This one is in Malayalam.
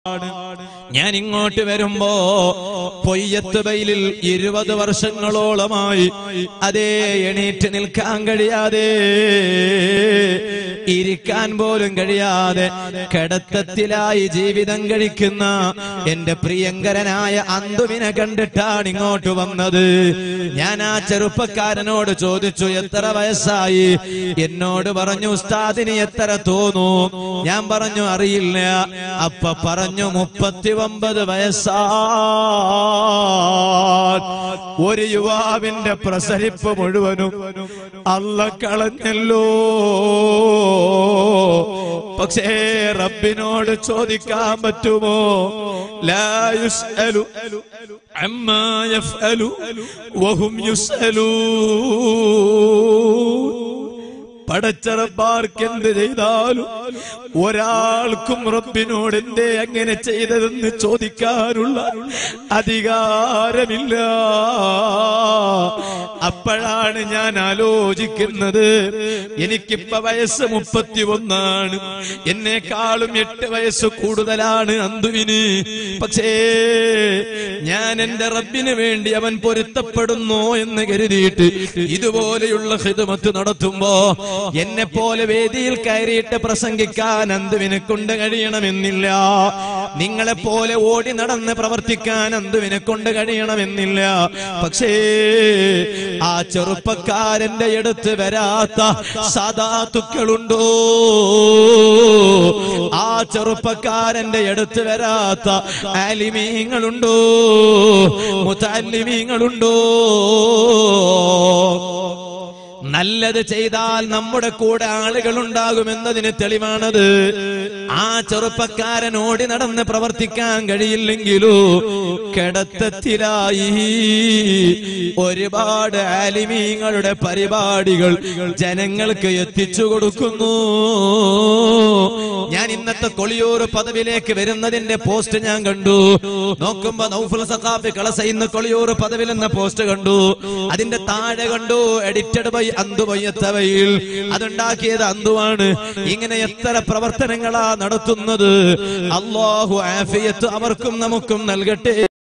ഞാൻ ഇങ്ങോട്ട് വരുമ്പോ പൊയ്യത്ത് ബൈലിൽ ഇരുപത് വർഷങ്ങളോളമായി അതേ എണീറ്റ് നിൽക്കാൻ കഴിയാതെ ഇരിക്കാൻ പോലും കഴിയാതെ കിടത്തത്തിലായി ജീവിതം കഴിക്കുന്ന എന്റെ പ്രിയങ്കരനായ അന്തുവിനെ കണ്ടിട്ടാണ് ഇങ്ങോട്ട് വന്നത് ഞാൻ ആ ചെറുപ്പക്കാരനോട് ചോദിച്ചു എത്ര വയസ്സായി എന്നോട് പറഞ്ഞു ഉസ്താദിന് എത്ര തോന്നു ഞാൻ പറഞ്ഞു അറിയില്ല അപ്പ പറഞ്ഞു മുപ്പത്തി ഒമ്പത് വയസ്സാ ഒരു യുവാവിന്റെ പ്രസരിപ്പ് മുഴുവനും അല്ല കളഞ്ഞല്ലോ പക്ഷേ റബ്ബിനോട് ചോദിക്കാൻ പറ്റുമോ ലാ യുസ്അലു അമ്മാ യഫ്അലു വഹും യുസ്അലൂൻ പടച്ചറപ്പാർക്ക് എന്ത് ചെയ്താലും ഒരാൾക്കും റബ്ബിനോട് എന്തേ അങ്ങനെ ചെയ്തതെന്ന് ചോദിക്കാനുള്ള അധികാരമില്ല അപ്പോഴാണ് ഞാൻ ആലോചിക്കുന്നത് എനിക്കിപ്പ വയസ്സ് മുപ്പത്തി ഒന്നാണ് എന്നെക്കാളും എട്ട് വയസ്സ് കൂടുതലാണ് അന്തുവിന് പക്ഷേ ഞാൻ എന്റെ റബ്ബിന് വേണ്ടി അവൻ പൊരുത്തപ്പെടുന്നോ എന്ന് കരുതിയിട്ട് ഇതുപോലെയുള്ള ഹിതമത്ത് നടത്തുമ്പോ എന്നെ പോലെ വേദിയിൽ കയറിയിട്ട് പ്രസംഗിക്കാൻ അന്തുവിനെ കൊണ്ട് കഴിയണമെന്നില്ല നിങ്ങളെ പോലെ ഓടി നടന്ന് പ്രവർത്തിക്കാൻ അന്തുവിനെ കൊണ്ട് കഴിയണമെന്നില്ല പക്ഷേ ആ ചെറുപ്പക്കാരന്റെ അടുത്ത് വരാത്ത സാധാത്തുക്കളുണ്ടോ ആ ചെറുപ്പക്കാരന്റെ അടുത്ത് വരാത്ത ആലിമീങ്ങളുണ്ടോ മുത്താലിമീങ്ങളുണ്ടോ നല്ലത് ചെയ്താൽ നമ്മുടെ കൂടെ ആളുകൾ ഉണ്ടാകുമെന്നതിന് തെളിവാണത് ആ ചെറുപ്പക്കാരൻ ഓടി നടന്ന് പ്രവർത്തിക്കാൻ കഴിയില്ലെങ്കിലോ കിടത്തത്തിലായി ഒരുപാട് ആലിമീങ്ങളുടെ പരിപാടികൾ ജനങ്ങൾക്ക് എത്തിച്ചു കൊടുക്കുന്നു ഞാൻ ഇന്നത്തെ കൊളിയൂർ പദവിയിലേക്ക് വരുന്നതിന്റെ പോസ്റ്റ് ഞാൻ കണ്ടു നോക്കുമ്പോ നൗഫുൽ സഖാഫി കളസയിന്ന് കൊളിയൂർ പദവിൽ എന്ന പോസ്റ്റ് കണ്ടു അതിന്റെ താഴെ കണ്ടു എഡിറ്റഡ് ബൈ അന്തുപയ്യത്തവയിൽ അതുണ്ടാക്കിയത് അന്തുവാണ് ഇങ്ങനെ എത്ര പ്രവർത്തനങ്ങളാ നടത്തുന്നത് അള്ളാഹു ആഫിയത്ത് അവർക്കും നമുക്കും നൽകട്ടെ